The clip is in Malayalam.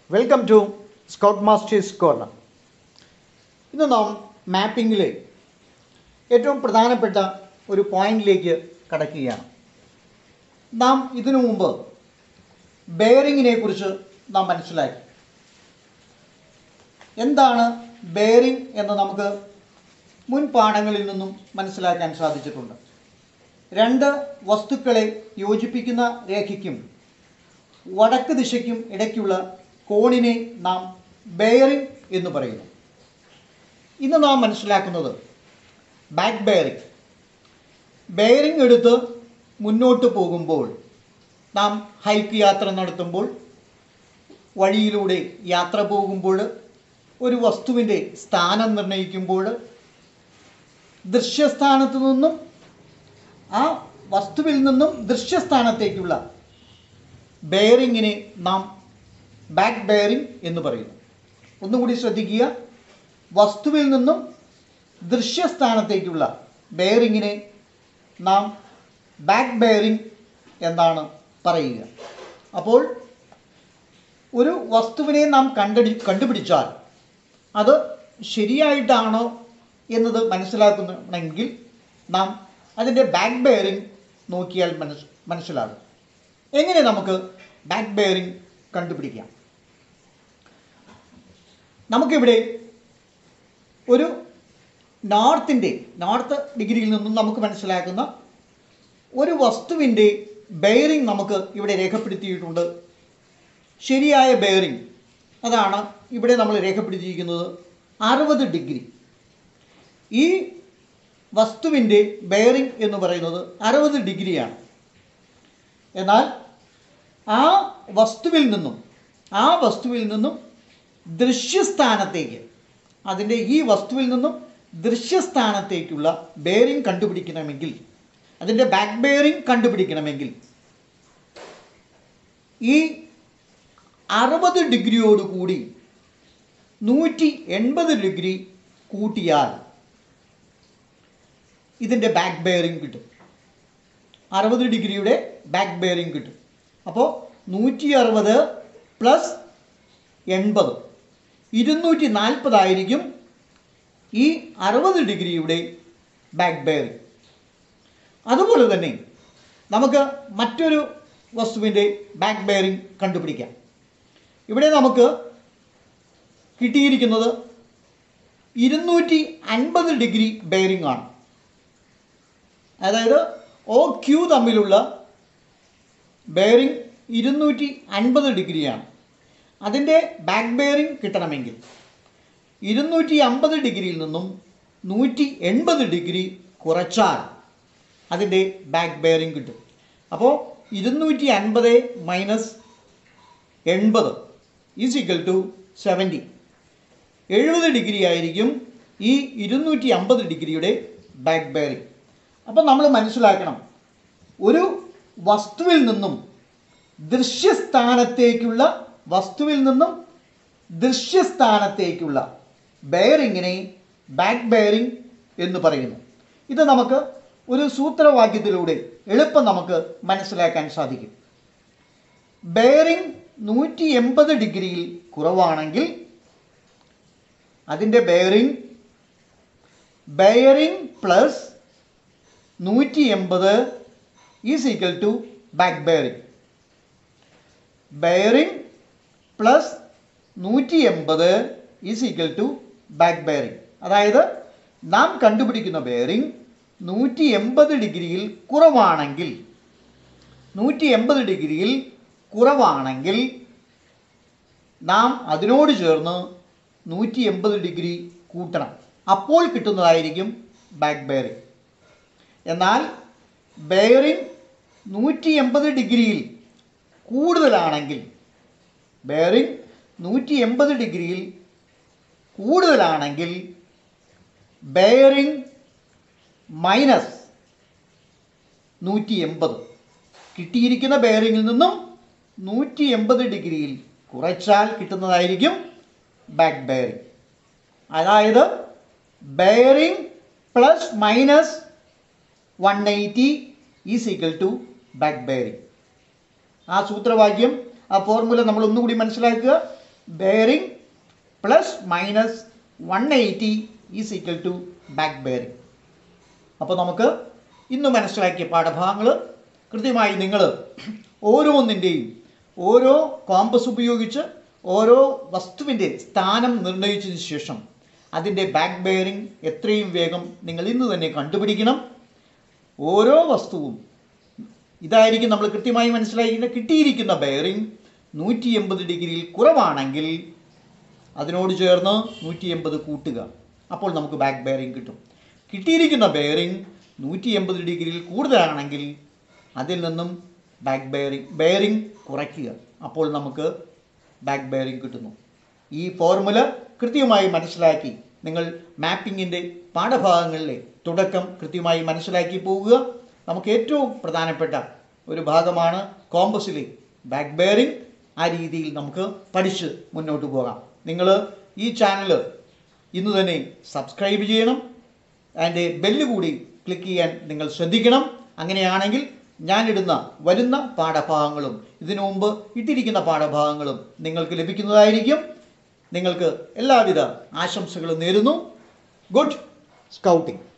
welcome to scout masters corner ഇന്ന് നാം മാപ്പിങ്ങിലെ ഏറ്റവും പ്രധാനപ്പെട്ട ഒരു പോയിന്റിലേക്ക് കടക്കുകയാണ് നാം ഇതിനു മുമ്പ് ബെയറിങ്ങിനെ കുറിച്ച് നാം മനസ്സിലാക്കി എന്താണ് ബെയറിംഗ് എന്ന് നമുക്ക് മുൻ പാഠങ്ങളിൽ നിന്നും മനസ്സിലാക്കാൻ സാധിച്ചിട്ടുണ്ട് രണ്ട് വസ്തുക്കളെ യോജിപ്പിക്കുന്ന രേഖയ്ക്കും വടക്ക് ദിശയ്ക്കും ഇടയ്ക്കുള്ള കോണിനെ നാം ബെയറിംഗ് എന്ന് പറയുന്നു ഇന്ന് നാം മനസ്സിലാക്കുന്നത് ബാക്ക് ബെയറിംഗ് ബെയറിംഗ് എടുത്ത് മുന്നോട്ട് പോകുമ്പോൾ നാം ഹൈക്ക് യാത്ര നടത്തുമ്പോൾ വഴിയിലൂടെ യാത്ര പോകുമ്പോൾ ഒരു വസ്തുവിൻ്റെ സ്ഥാനം നിർണ്ണയിക്കുമ്പോൾ ദൃശ്യസ്ഥാനത്ത് നിന്നും ആ വസ്തുവിൽ നിന്നും ദൃശ്യസ്ഥാനത്തേക്കുള്ള ബെയറിങ്ങിനെ നാം ബാക്ക് ബെയറിംഗ് എന്ന് പറയുന്നു ഒന്നുകൂടി ശ്രദ്ധിക്കുക വസ്തുവിൽ നിന്നും ദൃശ്യസ്ഥാനത്തേക്കുള്ള ബെയറിങ്ങിനെ നാം ബാക്ക് ബെയറിംഗ് എന്നാണ് പറയുക അപ്പോൾ ഒരു വസ്തുവിനെ നാം കണ്ടടി കണ്ടുപിടിച്ചാൽ അത് ശരിയായിട്ടാണോ എന്നത് മനസ്സിലാക്കണമെങ്കിൽ നാം അതിൻ്റെ ബാക്ക് ബെയറിംഗ് നോക്കിയാൽ മനസ് മനസ്സിലാകും എങ്ങനെ നമുക്ക് ബാക്ക് ബെയറിംഗ് കണ്ടുപിടിക്കാം നമുക്കിവിടെ ഒരു നോർത്തിൻ്റെ നോർത്ത് ഡിഗ്രിയിൽ നിന്നും നമുക്ക് മനസ്സിലാക്കുന്ന ഒരു വസ്തുവിൻ്റെ ബെയറിംഗ് നമുക്ക് ഇവിടെ രേഖപ്പെടുത്തിയിട്ടുണ്ട് ശരിയായ ബെയറിംഗ് അതാണ് ഇവിടെ നമ്മൾ രേഖപ്പെടുത്തിയിരിക്കുന്നത് അറുപത് ഡിഗ്രി ഈ വസ്തുവിൻ്റെ ബെയറിംഗ് എന്ന് പറയുന്നത് അറുപത് ഡിഗ്രിയാണ് എന്നാൽ ആ വസ്തുവിൽ നിന്നും ആ വസ്തുവിൽ നിന്നും ദൃശ്യസ്ഥാനത്തേക്ക് അതിൻ്റെ ഈ വസ്തുവിൽ നിന്നും ദൃശ്യസ്ഥാനത്തേക്കുള്ള ബെയറിംഗ് കണ്ടുപിടിക്കണമെങ്കിൽ അതിൻ്റെ ബാക്ക് ബെയറിംഗ് കണ്ടുപിടിക്കണമെങ്കിൽ ഈ അറുപത് ഡിഗ്രിയോടുകൂടി നൂറ്റി എൺപത് ഡിഗ്രി കൂട്ടിയാൽ ഇതിൻ്റെ ബാക്ക് ബെയറിംഗ് കിട്ടും അറുപത് ഡിഗ്രിയുടെ ബാക്ക് ബെയറിംഗ് കിട്ടും അപ്പോൾ നൂറ്റി അറുപത് പ്ലസ് എൺപത് ഇരുന്നൂറ്റി നാൽപ്പതായിരിക്കും ഈ അറുപത് ഡിഗ്രിയുടെ ബാക്ക് ബെയറിംഗ് അതുപോലെ തന്നെ നമുക്ക് മറ്റൊരു വസ്തുവിൻ്റെ ബാക്ക് ബെയറിംഗ് കണ്ടുപിടിക്കാം ഇവിടെ നമുക്ക് കിട്ടിയിരിക്കുന്നത് ഇരുന്നൂറ്റി അൻപത് ഡിഗ്രി ബെയറിംഗ് ആണ് അതായത് ഒ ക്യു തമ്മിലുള്ള ബെയറിംഗ് ഇരുന്നൂറ്റി അൻപത് ഡിഗ്രിയാണ് അതിൻ്റെ ബാക്ക് ബെയറിംഗ് കിട്ടണമെങ്കിൽ ഇരുന്നൂറ്റി അമ്പത് ഡിഗ്രിയിൽ നിന്നും നൂറ്റി എൺപത് ഡിഗ്രി കുറച്ചാൽ അതിൻ്റെ ബാക്ക് ബെയറിംഗ് കിട്ടും അപ്പോൾ ഇരുന്നൂറ്റി അൻപത് മൈനസ് എൺപത് ഈസ് ഈക്വൽ ടു സെവൻറ്റി എഴുപത് ഡിഗ്രി ആയിരിക്കും ഈ ഇരുന്നൂറ്റി അമ്പത് ഡിഗ്രിയുടെ ബാക്ക് ബെയറിംഗ് അപ്പം നമ്മൾ മനസ്സിലാക്കണം ഒരു വസ്തുവിൽ നിന്നും ദൃശ്യസ്ഥാനത്തേക്കുള്ള വസ്തുവിൽ നിന്നും ദൃശ്യസ്ഥാനത്തേക്കുള്ള ബെയറിങ്ങിനെ ബാക്ക് ബെയറിംഗ് എന്ന് പറയുന്നു ഇത് നമുക്ക് ഒരു സൂത്രവാക്യത്തിലൂടെ എളുപ്പം നമുക്ക് മനസ്സിലാക്കാൻ സാധിക്കും ബെയറിംഗ് നൂറ്റി എൺപത് ഡിഗ്രിയിൽ കുറവാണെങ്കിൽ അതിൻ്റെ ബെയറിംഗ് ബെയറിംഗ് പ്ലസ് നൂറ്റി എൺപത് is equal to back bearing bearing plus നൂറ്റി എൺപത് is equal to back bearing അതായത് നാം കണ്ടുപിടിക്കുന്ന ബെയറിംഗ് നൂറ്റി എൺപത് ഡിഗ്രിയിൽ കുറവാണെങ്കിൽ നൂറ്റി എൺപത് ഡിഗ്രിയിൽ കുറവാണെങ്കിൽ നാം അതിനോട് ചേർന്ന് നൂറ്റി എൺപത് ഡിഗ്രി കൂട്ടണം അപ്പോൾ കിട്ടുന്നതായിരിക്കും ബാക്ക് ബെയറിംഗ് എന്നാൽ ബെയറിംഗ് നൂറ്റി എൺപത് ഡിഗ്രിയിൽ കൂടുതലാണെങ്കിൽ ബെയറിംഗ് നൂറ്റി എൺപത് ഡിഗ്രിയിൽ കൂടുതലാണെങ്കിൽ ബെയറിംഗ് മൈനസ് നൂറ്റി എൺപത് കിട്ടിയിരിക്കുന്ന ബെയറിങ്ങിൽ നിന്നും നൂറ്റി എൺപത് ഡിഗ്രിയിൽ കുറച്ചാൽ കിട്ടുന്നതായിരിക്കും ബാക്ക് ബെയറിംഗ് അതായത് bearing plus minus one eighty is equal to back bearing ആ സൂത്രവാക്യം ആ ഫോർമുല നമ്മൾ ഒന്നുകൂടി മനസ്സിലാക്കുക bearing plus minus one eighty is equal to back bearing അപ്പോൾ നമുക്ക് ഇന്ന് മനസ്സിലാക്കിയ പാഠഭാഗങ്ങൾ കൃത്യമായി നിങ്ങൾ ഓരോന്നിൻ്റെയും ഓരോ കോമ്പസ് ഉപയോഗിച്ച് ഓരോ വസ്തുവിൻ്റെ സ്ഥാനം നിർണ്ണയിച്ചതിന് ശേഷം അതിൻ്റെ ബാക്ക് ബെയറിംഗ് എത്രയും വേഗം നിങ്ങൾ ഇന്ന് തന്നെ കണ്ടുപിടിക്കണം ഓരോ വസ്തുവും ഇതായിരിക്കും നമ്മൾ കൃത്യമായി മനസ്സിലാക്കിയിട്ട് കിട്ടിയിരിക്കുന്ന ബെയറിംഗ് നൂറ്റി എൺപത് ഡിഗ്രിയിൽ കുറവാണെങ്കിൽ അതിനോട് ചേർന്ന് നൂറ്റി എൺപത് കൂട്ടുക അപ്പോൾ നമുക്ക് ബാക്ക് ബെയറിംഗ് കിട്ടും കിട്ടിയിരിക്കുന്ന ബെയറിംഗ് നൂറ്റി എൺപത് ഡിഗ്രിയിൽ കൂടുതലാണെങ്കിൽ അതിൽ നിന്നും ബാക്ക് ബെയറിംഗ് ബെയറിംഗ് കുറയ്ക്കുക അപ്പോൾ നമുക്ക് ബാക്ക് ബെയറിംഗ് കിട്ടുന്നു ഈ ഫോർമുല കൃത്യമായി മനസ്സിലാക്കി നിങ്ങൾ മാപ്പിങ്ങിൻ്റെ പാഠഭാഗങ്ങളിലെ തുടക്കം കൃത്യമായി മനസ്സിലാക്കി പോകുക നമുക്ക് ഏറ്റവും പ്രധാനപ്പെട്ട ഒരു ഭാഗമാണ് കോമ്പസിലെ ബാക്ക് ബെയറിംഗ് ആ രീതിയിൽ നമുക്ക് പഠിച്ച് മുന്നോട്ട് പോകാം നിങ്ങൾ ഈ ചാനൽ ഇന്ന് തന്നെ സബ്സ്ക്രൈബ് ചെയ്യണം അതിൻ്റെ ബെല്ല് കൂടി ക്ലിക്ക് ചെയ്യാൻ നിങ്ങൾ ശ്രദ്ധിക്കണം അങ്ങനെയാണെങ്കിൽ ഞാനിടുന്ന വരുന്ന പാഠഭാഗങ്ങളും ഇതിനു മുമ്പ് ഇട്ടിരിക്കുന്ന പാഠഭാഗങ്ങളും നിങ്ങൾക്ക് ലഭിക്കുന്നതായിരിക്കും നിങ്ങൾക്ക് എല്ലാവിധ ആശംസകളും നേരുന്നു ഗുഡ് സ്കൗട്ടിംഗ്